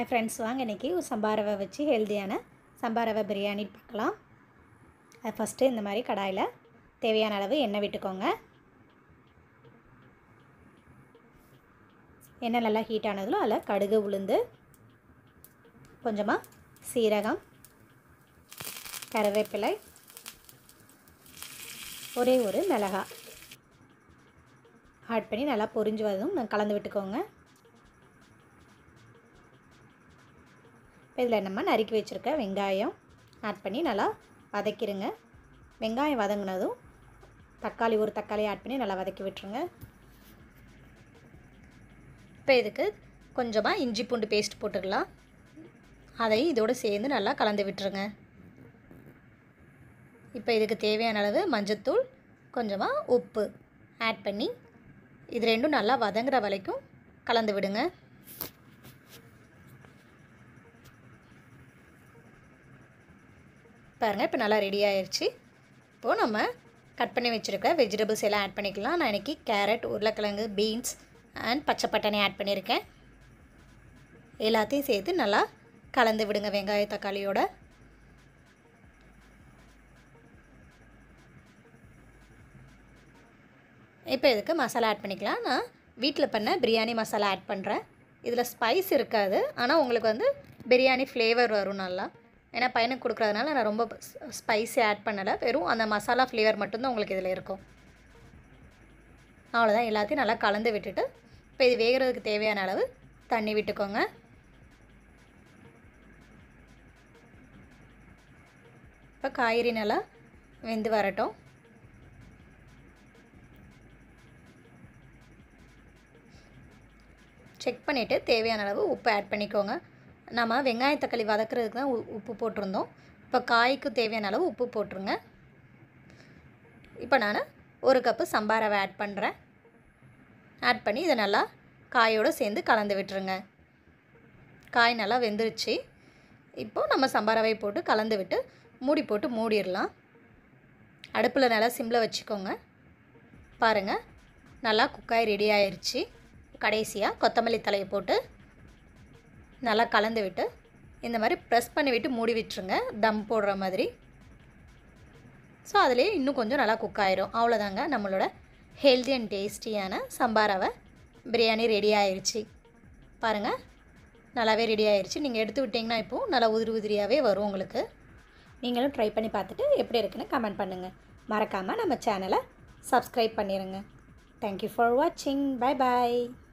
hi friends வாங்க இன்றைக்கி ஒரு சம்பா ரவை வச்சு ஹெல்த்தியான சம்பா ரவை பிரியாணி பார்க்கலாம் அது ஃபஸ்ட்டு இந்த மாதிரி கடாயில் தேவையான அளவு எண்ணெய் விட்டுக்கோங்க எண்ணெய் நல்லா ஹீட் ஆனதில் அதில் கடுகு உளுந்து கொஞ்சமாக சீரகம் கருவேப்பிலை ஒரே ஒரு மிளகாய் ஆட் பண்ணி நல்லா பொரிஞ்சு வரும் கலந்து விட்டுக்கோங்க இப்போ இதில் நம்ம நறுக்கி வச்சுருக்க வெங்காயம் ஆட் பண்ணி நல்லா வதக்கிடுங்க வெங்காயம் வதங்கினதும் தக்காளி ஒரு தக்காளி ஆட் பண்ணி நல்லா வதக்கி விட்டுருங்க இப்போ இதுக்கு கொஞ்சமாக இஞ்சி பூண்டு பேஸ்ட் போட்டுக்கலாம் அதையும் இதோடு சேர்ந்து நல்லா கலந்து விட்டுருங்க இப்போ இதுக்கு தேவையான அளவு மஞ்சத்தூள் கொஞ்சமாக உப்பு ஆட் பண்ணி இது ரெண்டும் நல்லா வதங்குற வரைக்கும் கலந்து விடுங்க பாருங்கள் இப்போ நல்லா ரெடி ஆயிடுச்சு இப்போது நம்ம கட் பண்ணி வச்சுருக்க வெஜிடபிள்ஸ் எல்லாம் ஆட் பண்ணிக்கலாம் நான் இன்றைக்கி கேரட் உருளைக்கிழங்கு பீன்ஸ் அண்ட் பச்சை பட்டாணி ஆட் பண்ணியிருக்கேன் எல்லாத்தையும் சேர்த்து நல்லா கலந்து விடுங்க வெங்காய தக்காளியோட இப்போ இதுக்கு மசாலா ஆட் பண்ணிக்கலாம் நான் வீட்டில் பண்ண பிரியாணி மசாலா ஆட் பண்ணுறேன் இதில் ஸ்பைஸ் இருக்காது ஆனால் உங்களுக்கு வந்து பிரியாணி ஃப்ளேவர் வரும் நல்லா ஏன்னா பையனுக்கு கொடுக்குறதுனால நான் ரொம்ப ஸ்பைஸி ஆட் பண்ணலை வெறும் அந்த மசாலா ஃப்ளேவர் மட்டும்தான் உங்களுக்கு இதில் இருக்கும் அவ்வளோதான் எல்லாத்தையும் நல்லா கலந்து விட்டுட்டு இப்போ இது வேகிறதுக்கு தேவையான அளவு தண்ணி விட்டுக்கோங்க இப்போ காய்கறி நல்லா வெந்து வரட்டும் செக் பண்ணிவிட்டு தேவையான அளவு உப்பு ஆட் பண்ணிக்கோங்க நம்ம வெங்காய தக்காளி வதக்குறதுக்கு தான் உப்பு போட்டிருந்தோம் இப்போ காய்க்கு தேவையான அளவு உப்பு போட்டுருங்க இப்போ நான் ஒரு கப்பு சம்பா ரவை ஆட் பண்ணுறேன் ஆட் பண்ணி இதை நல்லா காயோடு சேர்ந்து கலந்து விட்டுருங்க காய் நல்லா வெந்துருச்சு இப்போது நம்ம சம்பா ரவை போட்டு கலந்து விட்டு மூடி போட்டு மூடிடலாம் அடுப்பில் நல்லா சிம்மில் வச்சுக்கோங்க பாருங்கள் நல்லா குக்காய் ரெடி ஆயிடுச்சு கடைசியாக கொத்தமல்லி தலையை போட்டு நல்லா கலந்து விட்டு இந்த மாதிரி ப்ரெஸ் பண்ணி விட்டு மூடி விட்டுருங்க தம் போடுற மாதிரி ஸோ அதிலே இன்னும் கொஞ்சம் நல்லா குக் ஆயிரும் அவ்வளோதாங்க நம்மளோட ஹெல்த்தி அண்ட் டேஸ்டியான சம்பாராவை பிரியாணி ரெடி ஆயிடுச்சு பாருங்கள் நல்லாவே ரெடி ஆயிடுச்சு நீங்கள் எடுத்து விட்டிங்கன்னா இப்போது நல்லா உதிரி உதிரியாகவே வரும் உங்களுக்கு நீங்களும் ட்ரை பண்ணி பார்த்துட்டு எப்படி இருக்குன்னு கமெண்ட் பண்ணுங்கள் மறக்காமல் நம்ம சேனலை சப்ஸ்கிரைப் பண்ணிடுங்க தேங்க்யூ ஃபார் வாட்சிங் பை பாய்